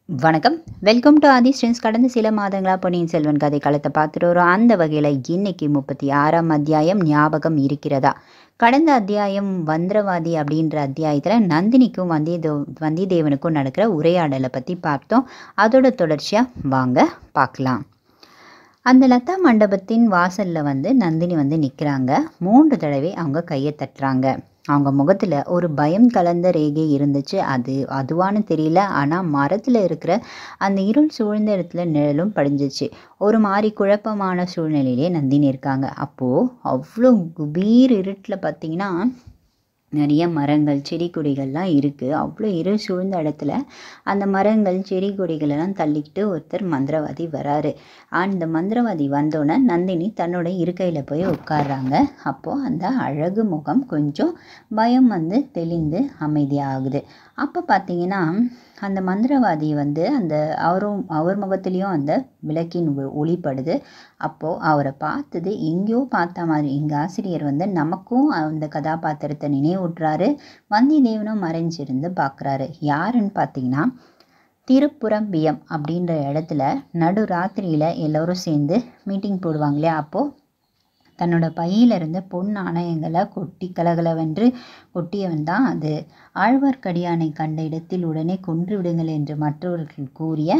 வணக்கம் welcome to Aadhi strength கடந்த சில மாதங்களா பொன்னியின் செல்வன் கதை காலத்தை பார்த்துட்டு வரோம் அந்த வகையில் இன்னைக்கு முப்பத்தி ஆறாம் அத்தியாயம் ஞாபகம் இருக்கிறதா கடந்த அத்தியாயம் வந்திரவாதி அப்படின்ற அத்தியாயத்தில் நந்தினிக்கும் வந்தியத்தேவ வந்தியத்தேவனுக்கும் நடக்கிற உரையாடலை பற்றி பார்த்தோம் அதோட தொடர்ச்சியாக வாங்க பார்க்கலாம் அந்த லதா மண்டபத்தின் வாசலில் வந்து நந்தினி வந்து நிற்கிறாங்க மூன்று தடவை அவங்க கையை தட்டுறாங்க அவங்க முகத்தில் ஒரு பயம் கலந்த ரேகை இருந்துச்சு அது அதுவான்னு தெரியல ஆனால் மரத்தில் இருக்கிற அந்த இருள் சூழ்ந்த இடத்துல நிழலும் படிஞ்சிச்சு ஒரு மாதிரி குழப்பமான சூழ்நிலையிலே நந்தினி இருக்காங்க அப்போது அவ்வளோ குபீர் இருட்டில் பார்த்தீங்கன்னா நிறைய மரங்கள் செடி கொடிகள்லாம் இருக்குது அவ்வளோ இரு சூழ்ந்த இடத்துல அந்த மரங்கள் செடி கொடிகளெல்லாம் தள்ளிக்கிட்டு ஒருத்தர் மந்திரவாதி வராரு அந்த மந்திரவாதி வந்தோடனே நந்தினி தன்னோட இருக்கையில் போய் உட்கார்றாங்க அப்போது அந்த அழகு முகம் கொஞ்சம் பயம் வந்து தெளிந்து அமைதியாகுது அப்போ பார்த்தீங்கன்னா அந்த மந்திரவாதி வந்து அந்த அவரும் அவர் முகத்துலேயும் அந்த விளக்கின் ஒ- ஒளிப்படுது அப்போது அவரை பார்த்தது எங்கேயோ பார்த்த மாதிரி எங்கள் ஆசிரியர் வந்து நமக்கும் அந்த கதாபாத்திரத்தை நினைவூட்டுறாரு வந்தியத்தேவனும் மறைஞ்சிருந்து பார்க்குறாரு யாருன்னு பார்த்தீங்கன்னா திருப்புறம்பியம் அப்படின்ற இடத்துல நடு ராத்திரியில் எல்லோரும் சேர்ந்து மீட்டிங் போடுவாங்க இல்லையா அப்போது தன்னோட பையில இருந்த பொன் நாணயங்களை கொட்டி கலகலவென்று கொட்டியவன் தான் அது ஆழ்வார்க்கடியானை கண்ட இடத்தில் உடனே கொன்று விடுங்கள் என்று மற்றவர்கள் கூறிய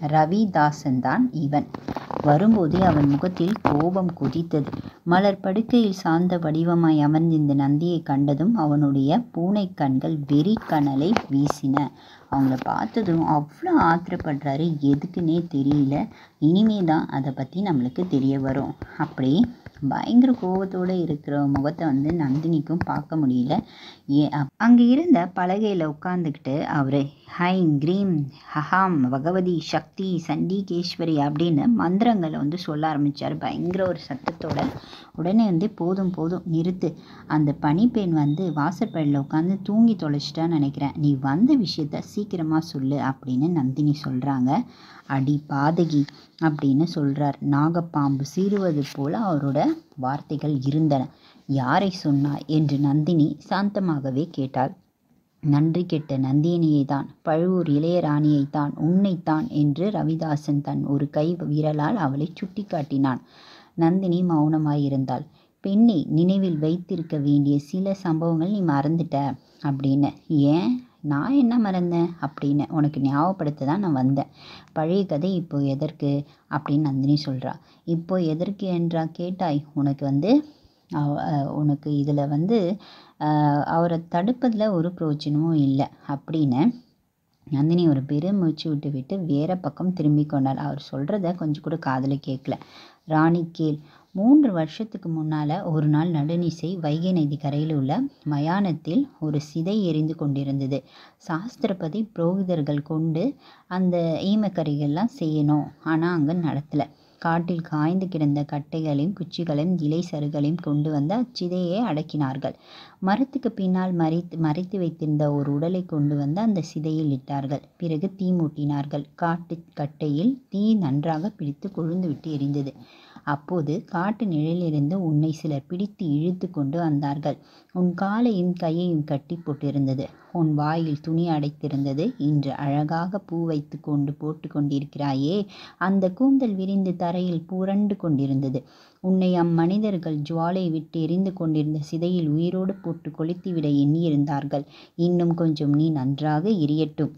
ரவிதாசன் தான் இவன் வரும்போதே அவன் முகத்தில் கோபம் கொதித்தது மலர் படுக்கையில் சார்ந்த வடிவமாய் அமர்ந்திருந்த நந்தியை கண்டதும் அவனுடைய பூனை கண்கள் வெறி கனலை வீசின அவங்கள பார்த்ததும் அவ்வளோ ஆத்திரப்படுறாரு எதுக்குன்னே தெரியல இனிமே தான் அதை பற்றி நம்மளுக்கு தெரிய வரும் அப்படி பயங்கர கோபத்தோடு இருக்கிற முகத்தை வந்து நந்தினிக்கும் பார்க்க முடியல ஏ அப்- அங்கே இருந்த பலகையில் உட்காந்துக்கிட்டு அவர் ஹைம் க்ரீம் ஹஹாம் பகவதி சக்தி சண்டிகேஸ்வரி அப்படின்னு மந்திரங்களை வந்து சொல்ல ஆரம்பித்தார் பயங்கர ஒரு சத்தத்தோட உடனே வந்து போதும் போதும் நிறுத்து அந்த பனிப்பெண் வந்து வாசற்படியில் உட்காந்து தூங்கி தொலைச்சிட்டான்னு நினைக்கிறேன் நீ வந்த விஷயத்த சீக்கிரமாக சொல்லு அப்படின்னு நந்தினி சொல்கிறாங்க அடி பாதகி அப்படின்னு சொல்கிறார் நாகப்பாம்பு சீறுவது போல அவரோட வார்த்தைகள் இருந்தன யாரை சொன்னாய் என்று நந்தினி சாந்தமாகவே கேட்டாள் நன்றி கெட்ட நந்தினியை தான் பழுவூர் இளையராணியை தான் உன்னைத்தான் என்று ரவிதாசன் தன் ஒரு கை விரலால் அவளை சுட்டிக்காட்டினான் நந்தினி மௌனமாயிருந்தாள் பெண்ணை நினைவில் வைத்திருக்க வேண்டிய சில சம்பவங்கள் நீ மறந்துட்ட அப்படின்னு ஏன் நான் என்ன மறந்தேன் அப்படின்னு உனக்கு ஞாபகப்படுத்த தான் நான் வந்தேன் பழைய கதை இப்போ எதற்கு அப்படின்னு நந்தினி சொல்கிறா இப்போ எதற்கு என்றா கேட்டாய் உனக்கு வந்து அவ- அஹ் உனக்கு இதில் வந்து அஹ், அவரை தடுப்பதில் ஒரு பிரயோஜனமும் இல்லை அப்படின்னு நந்தினி ஒரு பெருமூச்சு விட்டு விட்டு வேற பக்கம் திரும்பி கொண்டாள் அவர் சொல்கிறத கொஞ்சம் கூட காதில் கேட்கல ராணி கேள் மூன்று வருஷத்துக்கு முன்னால் ஒரு நாள் நடுநிசை வைகை நதி கரையில் உள்ள மயானத்தில் ஒரு சிதை எரிந்து கொண்டிருந்தது சாஸ்திரப்பதி புரோகிதர்கள் கொண்டு அந்த ஈமக்கரிகள்லாம் செய்யணும் ஆனால் அங்கே நடத்தலை காட்டில் காய்ந்து கிடந்த கட்டைகளையும் குச்சிகளையும் இலை சருகளையும் கொண்டு வந்து அச்சிதையை அடக்கினார்கள் மரத்துக்கு பின்னால் மறைத்து மறைத்து வைத்திருந்த ஒரு உடலை கொண்டு வந்து அந்த சிதையில் இட்டார்கள் பிறகு தீ மூட்டினார்கள் காட்டு கட்டையில் தீ நன்றாக பிடித்து கொழுந்து விட்டு எரிந்தது அப்போது காட்டு நிழலிலிருந்து உன்னை சிலர் பிடித்து இழுத்து கொண்டு வந்தார்கள் உன் காலையும் கையையும் கட்டி போட்டிருந்தது உன் வாயில் துணி அடைத்திருந்தது இன்று அழகாக பூ வைத்து கொண்டு போட்டு கொண்டிருக்கிறாயே அந்த கூந்தல் விரிந்து தரையில் புரண்டு கொண்டிருந்தது உன்னை அம்மனிதர்கள் ஜுவாலை விட்டு எரிந்து கொண்டிருந்த சிதையில் உயிரோடு போட்டு கொளுத்திவிட எண்ணியிருந்தார்கள் இன்னும் கொஞ்சம் நீ நன்றாக எரியட்டும்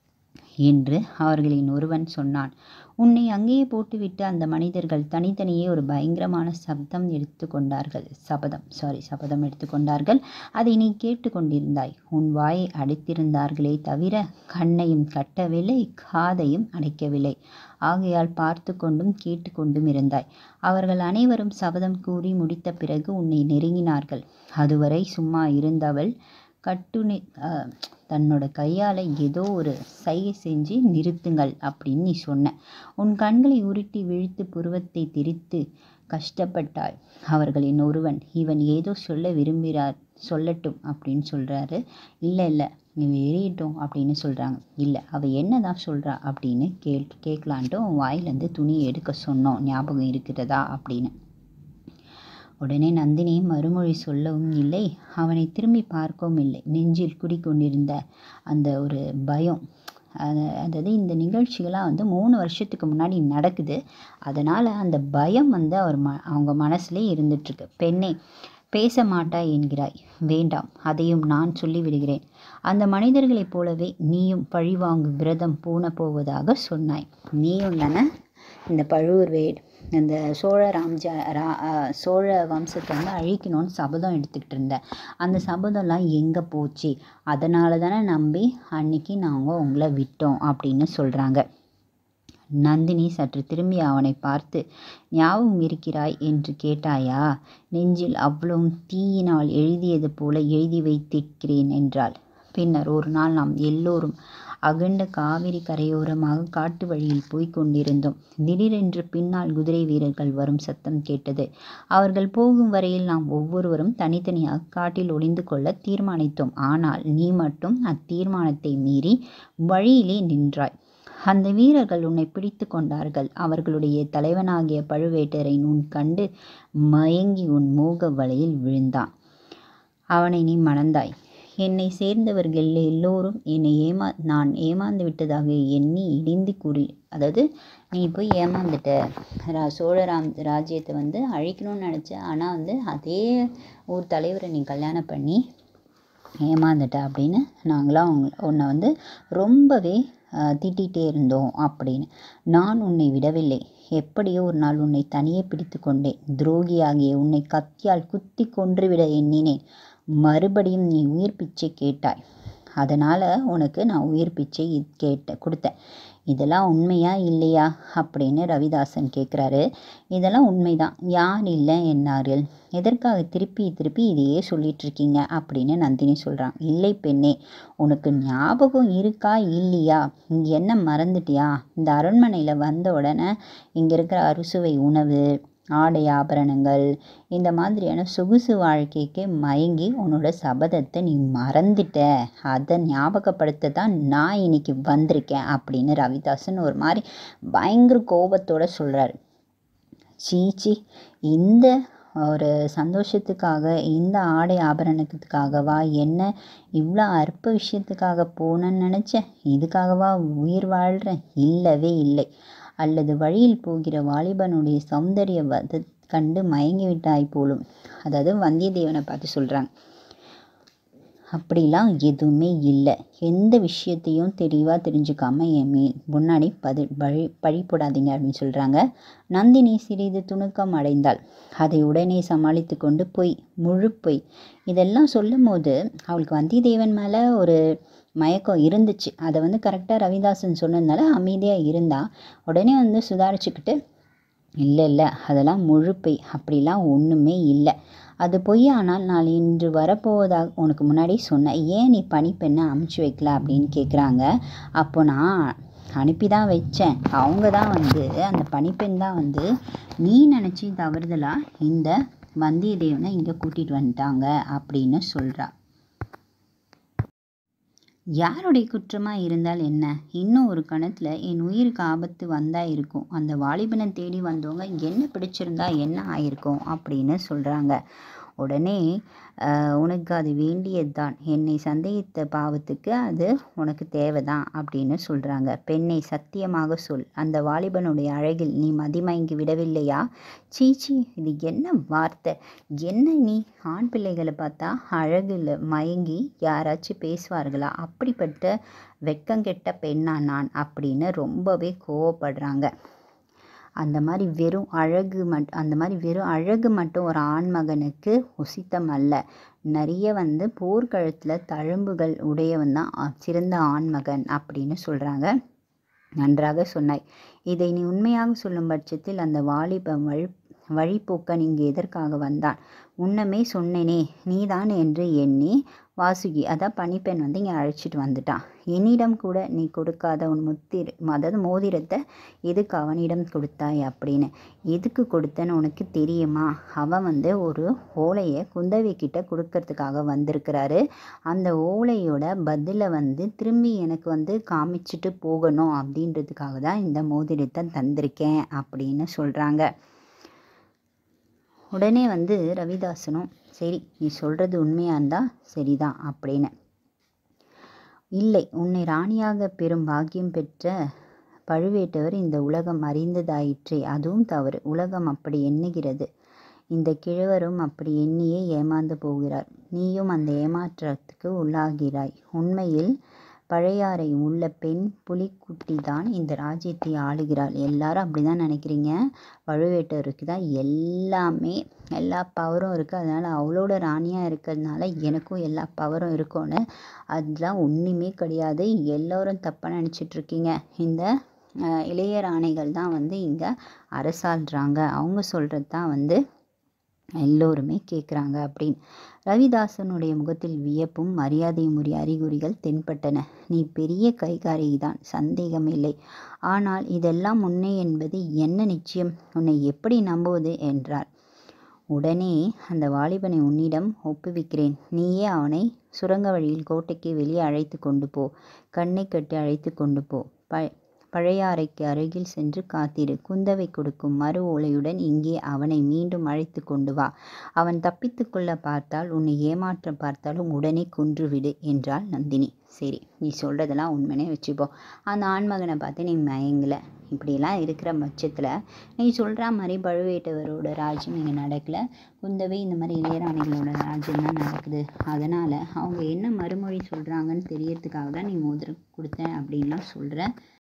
என்று அவர்களின் ஒருவன் சொன்னான் உன்னை அங்கேயே போட்டுவிட்டு அந்த மனிதர்கள் தனித்தனியே ஒரு பயங்கரமான சப்தம் எடுத்துக்கொண்டார்கள் சபதம் சாரி சபதம் எடுத்துக்கொண்டார்கள் அதை நீ கேட்டுக்கொண்டிருந்தாய் உன் வாயை அடைத்திருந்தார்களே தவிர கண்ணையும் கட்டவில்லை காதையும் அடைக்கவில்லை ஆகையால் பார்த்து கொண்டும் கேட்டுக்கொண்டும் இருந்தாய் அவர்கள் அனைவரும் சபதம் கூறி முடித்த பிறகு உன்னை நெருங்கினார்கள் அதுவரை சும்மா இருந்தவள் கட்டுனி அஹ், தன்னோட கையால் ஏதோ ஒரு சைகை செஞ்சு நிறுத்துங்கள் அப்படின்னு நீ சொன்ன உன் கண்களை உருட்டி விழித்து புருவத்தை திரித்து கஷ்டப்பட்டாய் அவர்களின் ஒருவன் இவன் ஏதோ சொல்ல விரும்புகிறார் சொல்லட்டும் அப்படின்னு சொல்கிறாரு இல்லை இல்லை நீ எரியட்டும் அப்படின்னு சொல்கிறாங்க இல்லை அவள் என்ன தான் சொல்கிறா அப்படின்னு கேள் கேட்கலான்ட்டு உன் வாயிலேருந்து துணியை எடுக்க சொன்னோம் ஞாபகம் இருக்கிறதா அப்படின்னு உடனே நந்தினி மறுமொழி சொல்லவும் இல்லை அவனை திரும்பி பார்க்கவும் இல்லை நெஞ்சில் குடிக்கொண்டிருந்த அந்த ஒரு பயம் அது அதாவது இந்த நிகழ்ச்சிகள்லாம் வந்து மூணு வருஷத்துக்கு முன்னாடி நடக்குது அதனால் அந்த பயம் வந்து அவர் ம அவங்க மனசுலே இருந்துகிட்ருக்கு பெண்ணே பேச மாட்டாய் என்கிறாய் வேண்டாம் அதையும் நான் சொல்லிவிடுகிறேன் அந்த மனிதர்களைப் போலவே நீயும் பழிவாங்கும் விரதம் பூண போவதாக சொன்னாய் நீயும் தானே இந்த பழுவூர் வேட் இந்த சோழ ராம்ஜா ரா சோழ வம்சத்தை வந்து அழிக்கணும்னு சபதம் எடுத்துக்கிட்டு இருந்தேன் அந்த சபதம்லாம் எங்கே போச்சு அதனால தானே நம்பி அன்னைக்கு நாங்கள் உங்களை விட்டோம் அப்படின்னு சொல்கிறாங்க நந்தினி சற்று திரும்பி அவனை பார்த்து ஞாபகம் இருக்கிறாய் என்று கேட்டாயா நெஞ்சில் அவ்வளவும் தீயினால் எழுதியது போல எழுதி வைத்திருக்கிறேன் என்றாள் பின்னர் ஒரு நாள் நாம் எல்லோரும் அகண்ட காவிரி கரையோரமாக காட்டு வழியில் போய்க் கொண்டிருந்தோம் திடீரென்று பின்னால் குதிரை வீரர்கள் வரும் சத்தம் கேட்டது அவர்கள் போகும் வரையில் நாம் ஒவ்வொருவரும் தனித்தனியாக காட்டில் ஒளிந்து கொள்ள தீர்மானித்தோம் ஆனால் நீ மட்டும் அத்தீர்மானத்தை மீறி வழியிலே நின்றாய் அந்த வீரர்கள் உன்னை பிடித்து கொண்டார்கள் அவர்களுடைய தலைவனாகிய பழுவேட்டரையன் உன் கண்டு மயங்கி உன் மோக வலையில் விழுந்தான் அவனை நீ மணந்தாய் என்னை சேர்ந்தவர்கள் எல்லோரும் என்னை ஏமா நான் ஏமாந்து விட்டதாக எண்ணி இடிந்து கூறி அதாவது நீ போய் ஏமாந்துட்ட ரா சோழராம் ராஜ்யத்தை வந்து அழிக்கணும்னு நினச்ச ஆனால் வந்து அதே ஊர் தலைவரை நீ கல்யாணம் பண்ணி ஏமாந்துட்ட அப்படின்னு நாங்களாம் உங்க உன்னை வந்து ரொம்பவே திட்டிகிட்டே இருந்தோம் அப்படின்னு நான் உன்னை விடவில்லை எப்படியோ ஒரு நாள் உன்னை தனியே பிடித்து கொண்டேன் துரோகியாகிய உன்னை கத்தியால் குத்தி கொன்றுவிட எண்ணினேன் மறுபடியும் நீ உயிர் பிச்சை கேட்டாய் அதனால் உனக்கு நான் உயிர் பிச்சை கேட்ட கொடுத்தேன் இதெல்லாம் உண்மையா இல்லையா அப்படின்னு ரவிதாசன் கேட்குறாரு இதெல்லாம் உண்மைதான் யார் இல்லை என்னார்கள் எதற்காக திருப்பி திருப்பி இதையே சொல்லிட்டு இருக்கீங்க அப்படின்னு நந்தினி சொல்கிறான் இல்லை பெண்ணே உனக்கு ஞாபகம் இருக்கா இல்லையா இங்கே என்ன மறந்துட்டியா இந்த அரண்மனையில் வந்த உடனே இங்கே இருக்கிற அறுசுவை உணவு ஆடை ஆபரணங்கள் இந்த மாதிரியான சொகுசு வாழ்க்கைக்கு மயங்கி உன்னோட சபதத்தை நீ மறந்துட்ட அதை ஞாபகப்படுத்த தான் நான் இன்னைக்கு வந்திருக்கேன் அப்படின்னு ரவிதாசன் ஒரு மாதிரி பயங்கர கோபத்தோட சொல்கிறாரு சீச்சி இந்த ஒரு சந்தோஷத்துக்காக இந்த ஆடை ஆபரணத்துக்காகவா என்ன இவ்வளோ அற்ப விஷயத்துக்காக போனேன்னு நினச்சேன் இதுக்காகவா உயிர் வாழ்கிறேன் இல்லவே இல்லை அல்லது வழியில் போகிற வாலிபனுடைய சௌந்தரிய வத கண்டு மயங்கி விட்டாய் போலும் அதாவது வந்தியத்தேவனை பார்த்து சொல்கிறாங்க அப்படிலாம் எதுவுமே இல்லை எந்த விஷயத்தையும் தெளிவாக தெரிஞ்சுக்காம என் மே முன்னாடி பதி பழி பழி போடாதீங்க அப்படின்னு சொல்கிறாங்க நந்தினி சிறிது துணுக்கம் அடைந்தாள் அதை உடனே சமாளித்து கொண்டு பொய் முழு பொய் இதெல்லாம் சொல்லும் போது அவளுக்கு வந்தியத்தேவன் மேலே ஒரு மயக்கம் இருந்துச்சு அதை வந்து கரெக்டாக ரவிதாசன் சொன்னதுனால அமைதியாக இருந்தா உடனே வந்து சுதாரிச்சுக்கிட்டு இல்லை இல்லை அதெல்லாம் முழுப்பை அப்படிலாம் ஒன்றுமே இல்லை அது பொய் ஆனால் நான் இன்று வரப்போவதாக உனக்கு முன்னாடி சொன்னேன் ஏன் நீ பணிப்பெண்ணை அமுச்சு வைக்கல அப்படின்னு கேட்குறாங்க அப்போ நான் அனுப்பி தான் வச்சேன் அவங்க தான் வந்து அந்த பணிப்பெண் தான் வந்து நீ நினச்சி தவறுதலாக இந்த வந்தியத்தேவனை இங்கே கூட்டிகிட்டு வந்துட்டாங்க அப்படின்னு சொல்கிறா யாருடைய குற்றமாக இருந்தால் என்ன இன்னும் ஒரு கணத்தில் என் உயிருக்கு ஆபத்து வந்தா இருக்கும் அந்த வாலிபனை தேடி வந்தவங்க என்ன பிடிச்சிருந்தா என்ன ஆயிருக்கும் அப்படின்னு சொல்கிறாங்க உடனே உனக்கு அது வேண்டியது தான் என்னை சந்தேகித்த பாவத்துக்கு அது உனக்கு தேவைதான் அப்படின்னு சொல்கிறாங்க பெண்ணை சத்தியமாக சொல் அந்த வாலிபனுடைய அழகில் நீ மதிமயங்கி விடவில்லையா சீச்சி இது என்ன வார்த்தை என்ன நீ ஆண் பிள்ளைகளை பார்த்தா அழகில் மயங்கி யாராச்சும் பேசுவார்களா அப்படிப்பட்ட வெக்கங்கெட்ட பெண்ணா நான் அப்படின்னு ரொம்பவே கோவப்படுறாங்க அந்த மாதிரி வெறும் அழகு மட் அந்த மாதிரி வெறும் அழகு மட்டும் ஒரு ஆண்மகனுக்கு உசித்தம் அல்ல நிறைய வந்து போர்க்களத்தில் தழும்புகள் உடையவன் தான் சிறந்த ஆண்மகன் அப்படின்னு சொல்கிறாங்க நன்றாக சொன்னாய் இதை நீ உண்மையாக சொல்லும் பட்சத்தில் அந்த வாலிப வழி வழிப்போக்கன் இங்கு எதற்காக வந்தான் முன்னமே சொன்னேனே நீதான் என்று எண்ணி வாசுகி அதான் பணிப்பெண் வந்து இங்கே அழைச்சிட்டு வந்துட்டான் என்னிடம் கூட நீ கொடுக்காத உன் முத்திர அதாவது மோதிரத்தை எதுக்கு அவனிடம் கொடுத்தாய் அப்படின்னு எதுக்கு கொடுத்தேன்னு உனக்கு தெரியுமா அவன் வந்து ஒரு ஓலையை குந்தவி கிட்ட கொடுக்கறதுக்காக வந்திருக்கிறாரு அந்த ஓலையோட பதிலை வந்து திரும்பி எனக்கு வந்து காமிச்சிட்டு போகணும் அப்படின்றதுக்காக தான் இந்த மோதிரத்தை தந்திருக்கேன் அப்படின்னு சொல்கிறாங்க உடனே வந்து ரவிதாசனும் சரி நீ சொல்கிறது உண்மையாக இருந்தால் சரிதான் அப்படின்னு இல்லை உன்னை ராணியாக பெறும் பாக்கியம் பெற்ற பழுவேட்டவர் இந்த உலகம் அறிந்ததாயிற்றே அதுவும் தவறு உலகம் அப்படி எண்ணுகிறது இந்த கிழவரும் அப்படி எண்ணியே ஏமாந்து போகிறார் நீயும் அந்த ஏமாற்றத்துக்கு உள்ளாகிறாய் உண்மையில் பழையாறை உள்ள பெண் புலிக்குட்டி தான் இந்த ராஜ்யத்தை ஆளுகிறாள் எல்லாரும் அப்படி தான் நினைக்கிறீங்க பழுவேட்டருக்கு தான் எல்லாமே எல்லா பவரும் இருக்குது அதனால் அவளோட ராணியாக இருக்கிறதுனால எனக்கும் எல்லா பவரும் இருக்கும்னு அதெல்லாம் ஒன்றுமே கிடையாது எல்லோரும் தப்பாக நினச்சிட்ருக்கீங்க இந்த இளைய ராணிகள் தான் வந்து இங்கே அரசாள்றாங்க அவங்க சொல்கிறது தான் வந்து எல்லோருமே கேட்குறாங்க அப்படின்னு ரவிதாசனுடைய முகத்தில் வியப்பும் மரியாதையும் உரிய அறிகுறிகள் தென்பட்டன நீ பெரிய கைகாரியை தான் சந்தேகமில்லை ஆனால் இதெல்லாம் உண்மை என்பது என்ன நிச்சயம் உன்னை எப்படி நம்புவது என்றார் உடனே அந்த வாலிபனை உன்னிடம் ஒப்புவிக்கிறேன் நீயே அவனை சுரங்க வழியில் கோட்டைக்கு வெளியே அழைத்து கொண்டு போ கண்ணை கட்டி அழைத்து கொண்டு போ ப பழையாறைக்கு அருகில் சென்று காத்திரு குந்தவை கொடுக்கும் மறு ஓலையுடன் இங்கே அவனை மீண்டும் அழைத்து கொண்டு வா அவன் தப்பித்து கொள்ள பார்த்தால் உன்னை ஏமாற்ற பார்த்தாலும் உடனே கொன்றுவிடு என்றாள் நந்தினி சரி நீ சொல்கிறதெல்லாம் உண்மைனே வச்சுப்போம் அந்த ஆண்மகனை பார்த்து நீ மயங்கலை இப்படியெல்லாம் இருக்கிற பட்சத்தில் நீ சொல்கிற மாதிரி பழுவேட்டவரோட ராஜ்யம் இங்கே நடக்கலை குந்தவை இந்த மாதிரி இளையராணிகளோட ராஜ்யம் தான் நடக்குது அதனால் அவங்க என்ன மறுமொழி சொல்கிறாங்கன்னு தெரியறதுக்காக தான் நீ மோதிரம் கொடுத்தேன் அப்படின்லாம் சொல்கிற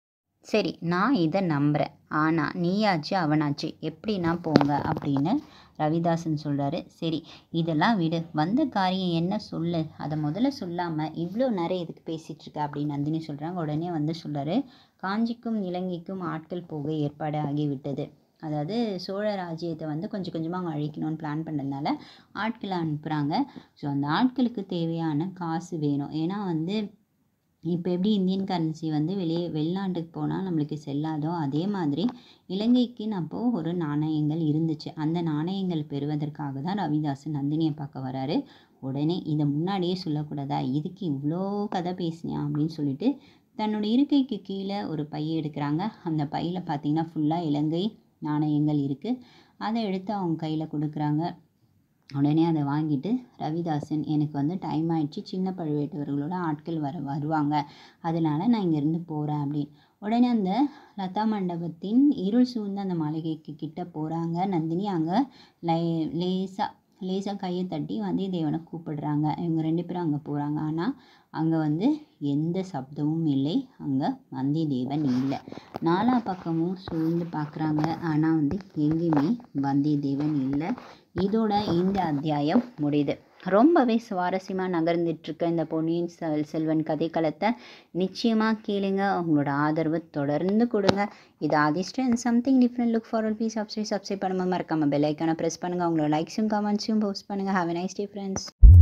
சரி நான் இதை நம்புகிறேன் ஆனால் நீயாச்சு அவனாச்சு எப்படின்னா போங்க அப்படின்னு ரவிதாசன் சொல்கிறாரு சரி இதெல்லாம் விடு வந்த காரியம் என்ன சொல்லு அதை முதல்ல சொல்லாமல் இவ்வளோ நேரம் எதுக்கு பேசிகிட்டு இருக்க அப்படின்னு நந்தினி சொல்கிறாங்க உடனே வந்து சொல்கிறாரு காஞ்சிக்கும் இலங்கைக்கும் ஆட்கள் போக ஏற்பாடு ஆகிவிட்டது அதாவது சோழ ராஜ்யத்தை வந்து கொஞ்சம் கொஞ்சமாக அவங்க அழிக்கணும்னு பிளான் பண்ணதுனால ஆட்களை அனுப்புகிறாங்க ஸோ அந்த ஆட்களுக்கு தேவையான காசு வேணும் ஏன்னா வந்து இப்போ எப்படி இந்தியன் கரன்சி வந்து வெளியே வெளிநாட்டுக்கு போனால் நம்மளுக்கு செல்லாதோ அதே மாதிரி இலங்கைக்குன்னு அப்போது ஒரு நாணயங்கள் இருந்துச்சு அந்த நாணயங்கள் பெறுவதற்காக தான் ரவிதாசன் நந்தினியை பார்க்க வராரு உடனே இதை முன்னாடியே சொல்லக்கூடாதா இதுக்கு இவ்வளோ கதை பேசினியா அப்படின்னு சொல்லிட்டு தன்னோட இருக்கைக்கு கீழே ஒரு பையை எடுக்கிறாங்க அந்த பையில் பார்த்தீங்கன்னா ஃபுல்லாக இலங்கை நாணயங்கள் இருக்குது அதை எடுத்து அவங்க கையில் கொடுக்குறாங்க உடனே அதை வாங்கிட்டு ரவிதாசன் எனக்கு வந்து டைம் ஆயிடுச்சு சின்ன பழுவேட்டவர்களோட ஆட்கள் வர வருவாங்க அதனால் நான் இங்கேருந்து போகிறேன் அப்படின்னு உடனே அந்த லதா மண்டபத்தின் இருள் சூழ்ந்த அந்த மாளிகைக்கு கிட்ட போகிறாங்க நந்தினி அங்கே லை லேசாக லேசாக கையை தட்டி வந்தியத்தேவனை கூப்பிடுறாங்க இவங்க ரெண்டு பேரும் அங்கே போகிறாங்க ஆனால் அங்கே வந்து எந்த சப்தமும் இல்லை அங்கே வந்தியத்தேவன் இல்லை நாலா பக்கமும் சூழ்ந்து பார்க்குறாங்க ஆனால் வந்து எங்கேயுமே வந்தியத்தேவன் இல்லை இதோட இந்த அத்தியாயம் முடியுது ரொம்பவே சுவாரஸ்யமாக நகர்ந்துட்டுருக்க இந்த பொன்னியின் செல் செல்வன் கதைக்களத்தை நிச்சயமாக கேளுங்க உங்களோட ஆதரவு தொடர்ந்து கொடுங்க இது அதிர்ஷ்டம் and something different look forward please subscribe subscribe பண்ணாமல் மறக்காமல் பெல் ஐக்கானை ப்ரெஸ் பண்ணுங்கள் உங்களோட லைக்ஸும் கமெண்ட்ஸும் போஸ்ட் பண்ணுங்கள் have a nice day friends